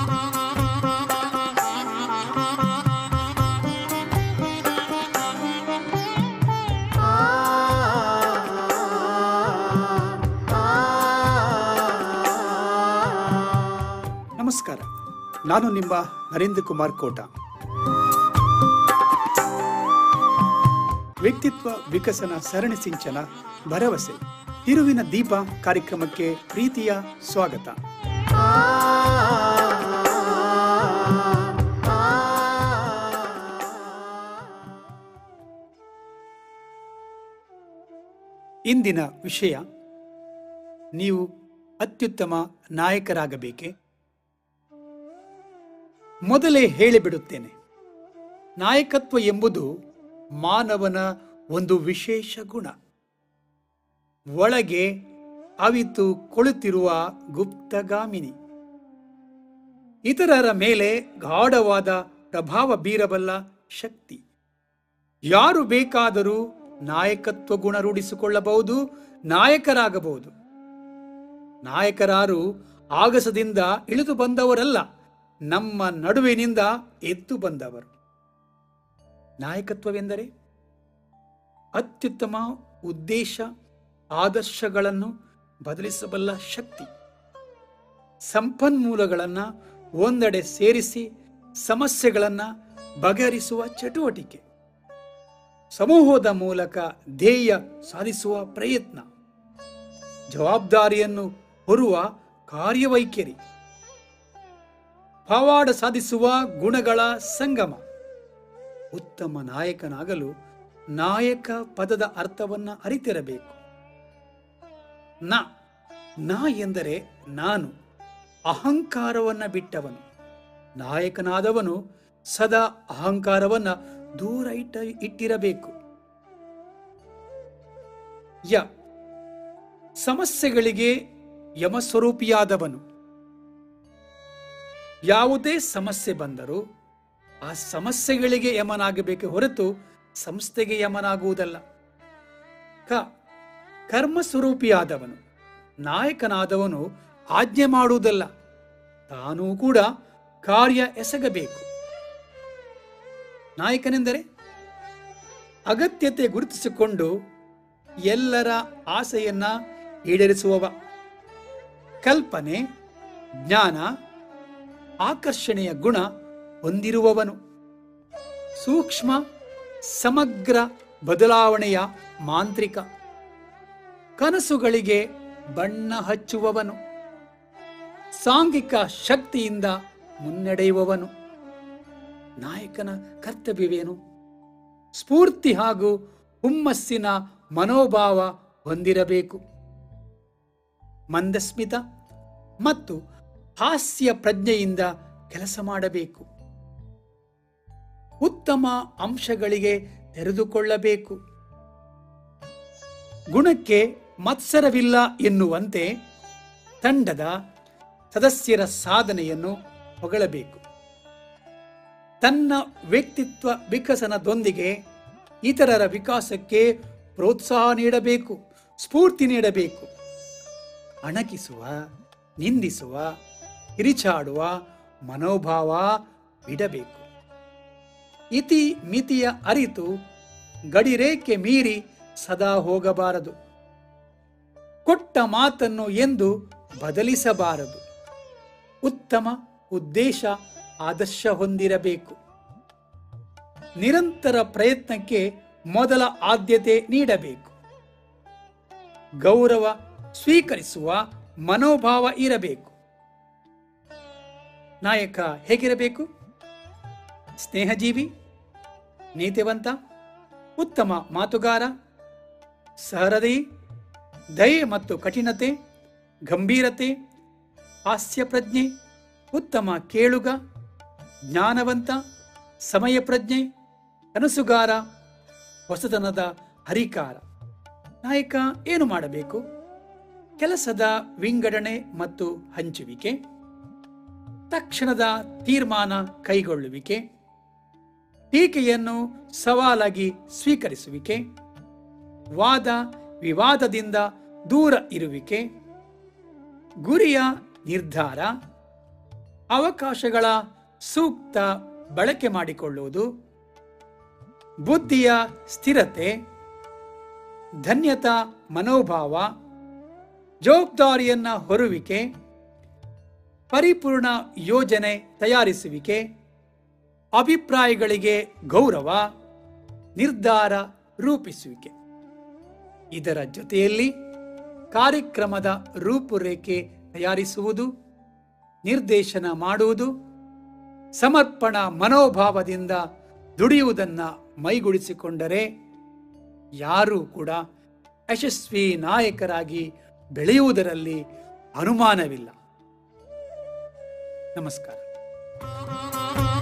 ನಮಸ್ಕಾರ ನಾನು ನಿಮ್ಮ ನರೇಂದ್ರ ಕುಮಾರ್ ಕೋಟ ವ್ಯಕ್ತಿತ್ವ ವಿಕಸನ ಸರಣಿ ಸಿಂಚನ ಭರವಸೆ ತಿರುವಿನ ದೀಪ ಕಾರ್ಯಕ್ರಮಕ್ಕೆ ಪ್ರೀತಿಯ ಸ್ವಾಗತ ಇಂದಿನ ವಿಷಯ ನೀವು ಅತ್ಯುತ್ತಮ ನಾಯಕರಾಗಬೇಕೆ ಮೊದಲೇ ಹೇಳಿಬಿಡುತ್ತೇನೆ ನಾಯಕತ್ವ ಎಂಬುದು ಮಾನವನ ಒಂದು ವಿಶೇಷ ಗುಣ ಒಳಗೆ ಅವಿತು ಕೊಳುತ್ತಿರುವ ಗುಪ್ತಗಾಮಿನಿ ಇತರರ ಮೇಲೆ ಗಾಢವಾದ ಪ್ರಭಾವ ಬೀರಬಲ್ಲ ಶಕ್ತಿ ಯಾರು ಬೇಕಾದರೂ ನಾಯಕತ್ವ ಗುಣ ರೂಢಿಸಿಕೊಳ್ಳಬಹುದು ನಾಯಕರಾಗಬಹುದು ನಾಯಕರಾರು ಆಗಸದಿಂದ ಇಳಿದು ಬಂದವರಲ್ಲ ನಮ್ಮ ನಡುವಿನಿಂದ ಎದ್ದು ಬಂದವರು ನಾಯಕತ್ವವೆಂದರೆ ಅತ್ಯುತ್ತಮ ಉದ್ದೇಶ ಆದರ್ಶಗಳನ್ನು ಬದಲಿಸಬಲ್ಲ ಶಕ್ತಿ ಸಂಪನ್ಮೂಲಗಳನ್ನು ಒಂದೆಡೆ ಸೇರಿಸಿ ಸಮಸ್ಯೆಗಳನ್ನು ಬಗೆಹರಿಸುವ ಚಟುವಟಿಕೆ ಸಮೂಹದ ಮೂಲಕ ಧ್ಯೇಯ ಸಾಧಿಸುವ ಪ್ರಯತ್ನ ಜವಾಬ್ದಾರಿಯನ್ನು ಹೊರುವ ಕಾರ್ಯವೈಖರಿ ಪವಾಡ ಸಾಧಿಸುವ ಗುಣಗಳ ಸಂಗಮ ಉತ್ತಮ ನಾಯಕನಾಗಲು ನಾಯಕ ಪದದ ಅರ್ಥವನ್ನ ಅರಿತಿರಬೇಕು ನ ನಾ ಎಂದರೆ ನಾನು ಅಹಂಕಾರವನ್ನ ಬಿಟ್ಟವನು ನಾಯಕನಾದವನು ಸದಾ ಅಹಂಕಾರವನ್ನ ದೂರ ಇಟ್ಟ ಇಟ್ಟಿರಬೇಕು ಯ ಸಮಸ್ಯೆಗಳಿಗೆ ಯಮಸ್ವರೂಪಿಯಾದವನು ಯಾವುದೇ ಸಮಸ್ಯೆ ಬಂದರೂ ಆ ಸಮಸ್ಯೆಗಳಿಗೆ ಯಮನಾಗಬೇಕೆ ಹೊರತು ಸಂಸ್ಥೆಗೆ ಯಮನಾಗುವುದಲ್ಲ ಕ ಕರ್ಮ ಸ್ವರೂಪಿಯಾದವನು ನಾಯಕನಾದವನು ಆಜ್ಞೆ ಮಾಡುವುದಲ್ಲ ತಾನೂ ಕೂಡ ಕಾರ್ಯ ಎಸಗಬೇಕು ನಾಯಕನೆಂದರೆ ಅಗತ್ಯತೆ ಗುರುತಿಸಿಕೊಂಡು ಎಲ್ಲರ ಆಸೆಯನ್ನ ಈಡೇರಿಸುವವ ಕಲ್ಪನೆ ಜ್ಞಾನ ಆಕರ್ಷಣೆಯ ಗುಣ ಹೊಂದಿರುವವನು ಸೂಕ್ಷ್ಮ ಸಮಗ್ರ ಬದಲಾವಣೆಯ ಮಾಂತ್ರಿಕ ಕನಸುಗಳಿಗೆ ಬಣ್ಣ ಹಚ್ಚುವವನು ಸಾಂಘಿಕ ಶಕ್ತಿಯಿಂದ ಮುನ್ನಡೆಯುವವನು ನಾಯಕನ ಕರ್ತವ್ಯವೇನು ಸ್ಫೂರ್ತಿ ಹಾಗೂ ಹುಮ್ಮಸ್ಸಿನ ಮನೋಭಾವ ಹೊಂದಿರಬೇಕು ಮಂದಸ್ಮಿತ ಮತ್ತು ಹಾಸ್ಯ ಪ್ರಜ್ಞೆಯಿಂದ ಕೆಲಸ ಮಾಡಬೇಕು ಉತ್ತಮ ಅಂಶಗಳಿಗೆ ತೆರೆದುಕೊಳ್ಳಬೇಕು ಗುಣಕ್ಕೆ ಮತ್ಸರವಿಲ್ಲ ಎನ್ನುವಂತೆ ತಂಡದ ಸದಸ್ಯರ ಸಾಧನೆಯನ್ನು ಹೊಗಳಬೇಕು ತನ್ನ ವ್ಯಕ್ತಿತ್ವ ವಿಕಸನದೊಂದಿಗೆ ಇತರರ ವಿಕಾಸಕ್ಕೆ ಪ್ರೋತ್ಸಾಹ ನೀಡಬೇಕು ಸ್ಫೂರ್ತಿ ನೀಡಬೇಕು ಅಣಕಿಸುವ ನಿಂದಿಸುವ ಕಿರಿಚಾಡುವ ಮನೋಭಾವ ಬಿಡಬೇಕು ಇತಿ ಮಿತಿಯ ಅರಿತು ಗಡಿರೇಖೆ ಮೀರಿ ಸದಾ ಹೋಗಬಾರದು ಕೊಟ್ಟ ಮಾತನ್ನು ಎಂದು ಬದಲಿಸಬಾರದು ಉತ್ತಮ ಉದ್ದೇಶ ಆದರ್ಶ ಹೊಂದಿರಬೇಕು ನಿರಂತರ ಪ್ರಯತ್ನಕ್ಕೆ ಮೊದಲ ಆದ್ಯತೆ ನೀಡಬೇಕು ಗೌರವ ಸ್ವೀಕರಿಸುವ ಮನೋಭಾವ ಇರಬೇಕು ನಾಯಕ ಹೇಗಿರಬೇಕು ಸ್ನೇಹಜೀವಿ ನೀತಿವಂತ ಉತ್ತಮ ಮಾತುಗಾರ ಸಹೃದಯಿ ದಯೆ ಮತ್ತು ಕಠಿಣತೆ ಗಂಭೀರತೆ ಹಾಸ್ಯ ಪ್ರಜ್ಞೆ ಉತ್ತಮ ಕೇಳುಗ ಜ್ಞಾನವಂತ ಸಮಯ ಪ್ರಜ್ಞೆ ಕನಸುಗಾರ ಹೊಸತನದ ಹರಿಕಾರ ನಾಯಕ ಏನು ಮಾಡಬೇಕು ಕೆಲಸದ ವಿಂಗಡಣೆ ಮತ್ತು ಹಂಚುವಿಕೆ ತಕ್ಷಣದ ತೀರ್ಮಾನ ಕೈಗೊಳ್ಳುವಿಕೆ ಟೀಕೆಯನ್ನು ಸವಾಲಾಗಿ ಸ್ವೀಕರಿಸುವಿಕೆ ವಾದ ವಿವಾದದಿಂದ ದೂರ ಇರುವಿಕೆ ಗುರಿಯ ನಿರ್ಧಾರ ಅವಕಾಶಗಳ ಸೂಕ್ತ ಬಳಕೆ ಮಾಡಿಕೊಳ್ಳುವುದು ಬುದ್ಧಿಯ ಸ್ಥಿರತೆ ಧನ್ಯತಾ ಮನೋಭಾವ ಜವಾಬ್ದಾರಿಯನ್ನ ಹೊರುವಿಕೆ ಪರಿಪೂರ್ಣ ಯೋಜನೆ ತಯಾರಿಸುವಿಕೆ ಅಭಿಪ್ರಾಯಗಳಿಗೆ ಗೌರವ ನಿರ್ಧಾರ ರೂಪಿಸುವಿಕೆ ಇದರ ಜೊತೆಯಲ್ಲಿ ಕಾರ್ಯಕ್ರಮದ ರೂಪುರೇಖೆ ತಯಾರಿಸುವುದು ನಿರ್ದೇಶನ ಮಾಡುವುದು ಸಮರ್ಪಣಾ ಮನೋಭಾವದಿಂದ ದುಡಿಯುವುದನ್ನ ಮೈಗೂಡಿಸಿಕೊಂಡರೆ ಯಾರೂ ಕೂಡ ಯಶಸ್ವಿ ನಾಯಕರಾಗಿ ಬೆಳೆಯುವುದರಲ್ಲಿ ಅನುಮಾನವಿಲ್ಲ ನಮಸ್ಕಾರ